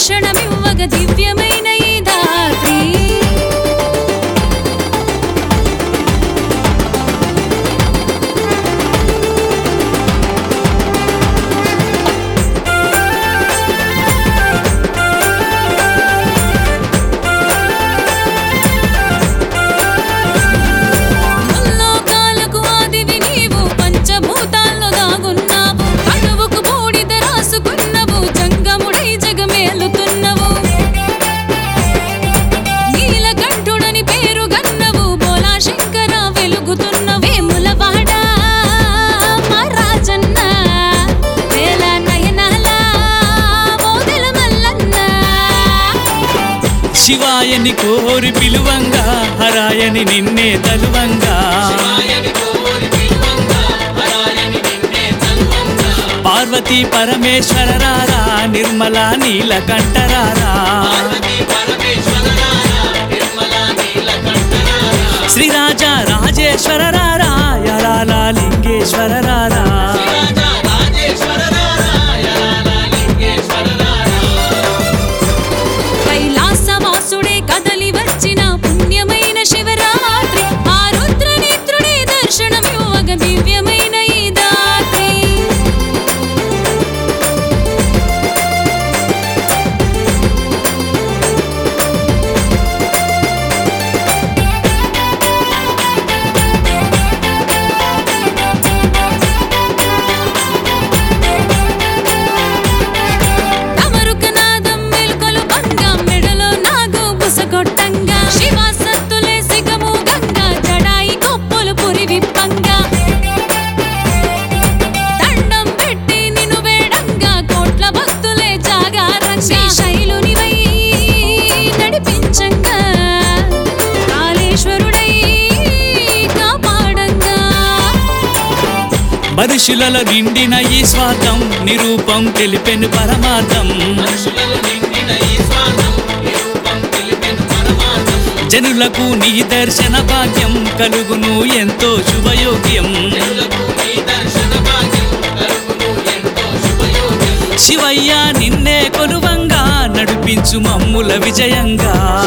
దర్శనమివ్వగ దివ్యమైన ఈ దాత్రి ముల్లోకాలకు ఆదివి నీవు పంచభూతాల్లో దాగున్నావు అణువుకు బూడిద రాసుకున్నవు జంగముడై జగమేలుతున్నవు నీలకంఠుడని పేరు గన్నవు బోలా శంకర వెలుగుతున్నవు వేములవాడ మా రాజన్న వేల నయనాల మోదెల మల్లన్న శివాయని కోరి పిలువంగా హరాయని నిన్నే తలువంగా పార్వతీ పరమేశ్వరరారా నిర్మల నీలకంఠరారా శ్రీరాజ రాజేశ్వరరారా యరాల లింగేశ్వరరారా కైలాసవాసుడే కదలి వచ్చిన పుణ్యమైన శివరాత్రి ఆ రుద్రనేత్రుడే దర్శనమివ్వగ దివ్యమైన ఈ దాత్రి తమరుకనాదం మెలుకలు భంగా మెడలో నాగు బుసగొట్టంగా శివ సత్తులే సిగము గంగా జడాయి కొప్పులు పురి విప్పంగా దండం పెట్టి నిన్ను వేడంగా కోట్ల భక్తులే జాగారంగా శైలునివై నడిపించంగా కాళేశ్వరుడై కాపాడంగా మనుషులలో నిండిన ఈ స్వార్థం నిరూపం తెలిపెను పరమార్థం జనులకు నీ దర్శన భాగ్యం కలుగును ఎంతో శుభయోగ్యం శివయ్య నిన్నే కొలువంగా నడిపించు మమ్ముల విజయంగా